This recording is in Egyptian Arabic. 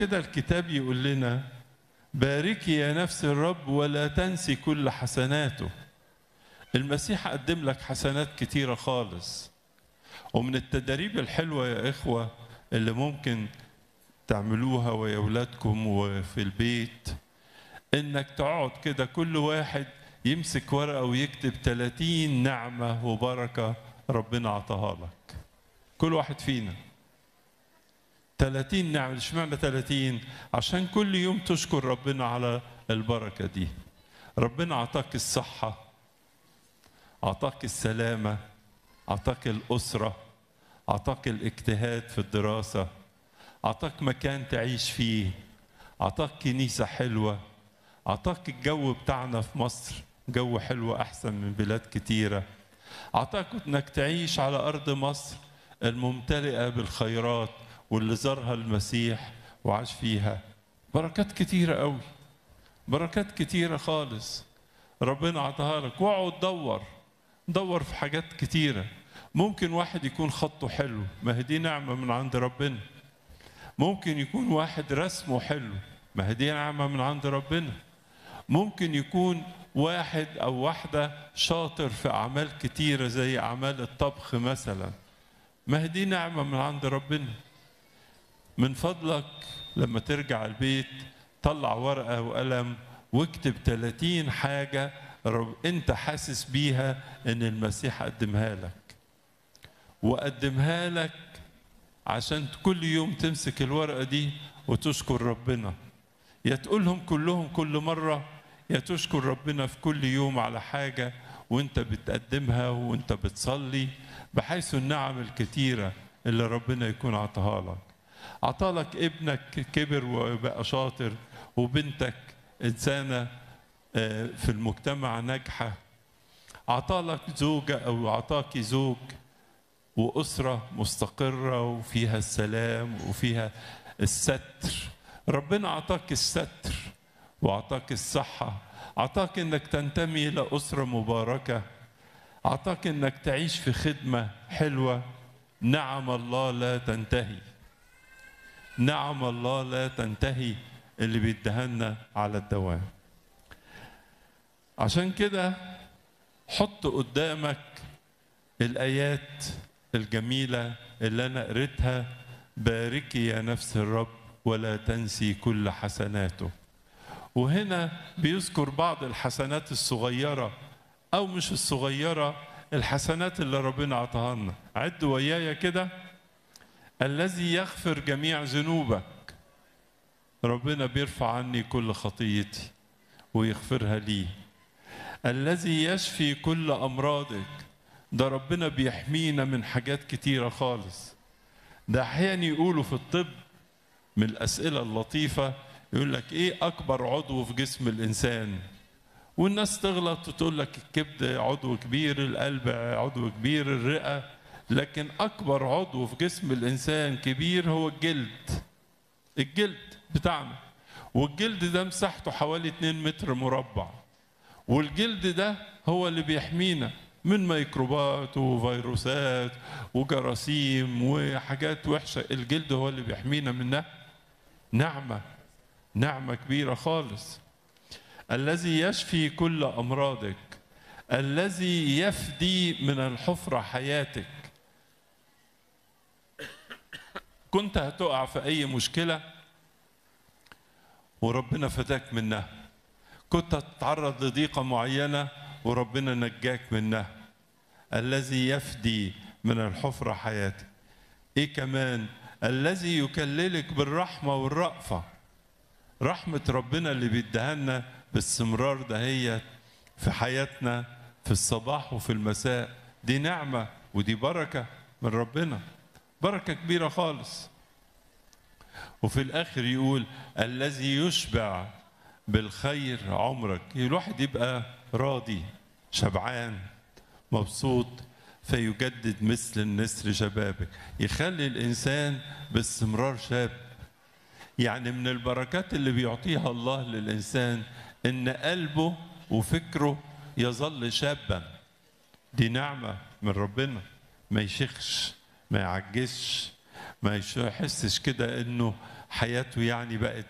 كده الكتاب يقول لنا باركي يا نفس الرب ولا تنسي كل حسناته المسيح قدم لك حسنات كتيرة خالص ومن التدريب الحلوة يا إخوة اللي ممكن تعملوها ويا أولادكم وفي البيت إنك تقعد كده كل واحد يمسك ورقة ويكتب 30 نعمة وبركة ربنا عطاها لك كل واحد فينا 30 نعمة اشمعنى 30 عشان كل يوم تشكر ربنا على البركة دي ربنا عطاك الصحة عطاك السلامة عطاك الأسرة عطاك الاجتهاد في الدراسة عطاك مكان تعيش فيه عطاك كنيسة حلوة عطاك الجو بتاعنا في مصر جو حلو أحسن من بلاد كتيرة عطاك إنك تعيش على أرض مصر الممتلئة بالخيرات واللي زارها المسيح وعاش فيها بركات كتيرة قوي بركات كتيرة خالص ربنا عطاها لك واقعد دور دور في حاجات كتيرة ممكن واحد يكون خطه حلو ما هي دي نعمة من عند ربنا ممكن يكون واحد رسمه حلو ما هي دي نعمة من عند ربنا ممكن يكون واحد أو واحدة شاطر في أعمال كتيرة زي أعمال الطبخ مثلا ما هي دي نعمة من عند ربنا من فضلك لما ترجع البيت طلع ورقة وقلم واكتب 30 حاجة رب انت حاسس بيها ان المسيح قدمها لك وقدمها لك عشان كل يوم تمسك الورقة دي وتشكر ربنا يا تقولهم كلهم كل مرة يا تشكر ربنا في كل يوم على حاجة وانت بتقدمها وانت بتصلي بحيث النعم الكتيرة اللي ربنا يكون عطاها لك عطالك ابنك كبر وبقى شاطر وبنتك إنسانة في المجتمع ناجحة عطالك زوجة أو عطاك زوج وأسرة مستقرة وفيها السلام وفيها الستر ربنا عطاك الستر وعطاك الصحة عطاك انك تنتمي الى اسرة مباركة عطاك انك تعيش في خدمة حلوة نعم الله لا تنتهي نعم الله لا تنتهي اللي بيدهنا على الدوام عشان كده حط قدامك الآيات الجميلة اللي أنا قريتها باركي يا نفس الرب ولا تنسي كل حسناته وهنا بيذكر بعض الحسنات الصغيرة أو مش الصغيرة الحسنات اللي ربنا عطاها لنا عد ويايا كده الذي يغفر جميع ذنوبك ربنا بيرفع عني كل خطيتي ويغفرها لي الذي يشفي كل أمراضك ده ربنا بيحمينا من حاجات كتيرة خالص ده أحيانا يقولوا في الطب من الأسئلة اللطيفة يقول لك إيه أكبر عضو في جسم الإنسان والناس تغلط وتقول لك الكبد عضو كبير القلب عضو كبير الرئة لكن أكبر عضو في جسم الإنسان كبير هو الجلد الجلد بتاعنا والجلد ده مساحته حوالي 2 متر مربع والجلد ده هو اللي بيحمينا من ميكروبات وفيروسات وجراثيم وحاجات وحشة الجلد هو اللي بيحمينا منها نعمة نعمة كبيرة خالص الذي يشفي كل أمراضك الذي يفدي من الحفرة حياتك كنت هتقع في أي مشكلة وربنا فداك منها كنت هتتعرض لضيقة معينة وربنا نجاك منها الذي يفدي من الحفرة حياتك ايه كمان الذي يكللك بالرحمة والرأفة رحمة ربنا اللي بيدهنا باستمرار دهيت في حياتنا في الصباح وفي المساء دي نعمة ودي بركة من ربنا بركة كبيرة خالص وفي الآخر يقول الذي يشبع بالخير عمرك الواحد يبقى راضي شبعان مبسوط فيجدد مثل النسر شبابك يخلي الإنسان باستمرار شاب يعني من البركات اللي بيعطيها الله للإنسان إن قلبه وفكره يظل شابا دي نعمة من ربنا ما يشخش ما يعجزش ما يحسش كده إنه حياته يعني بقت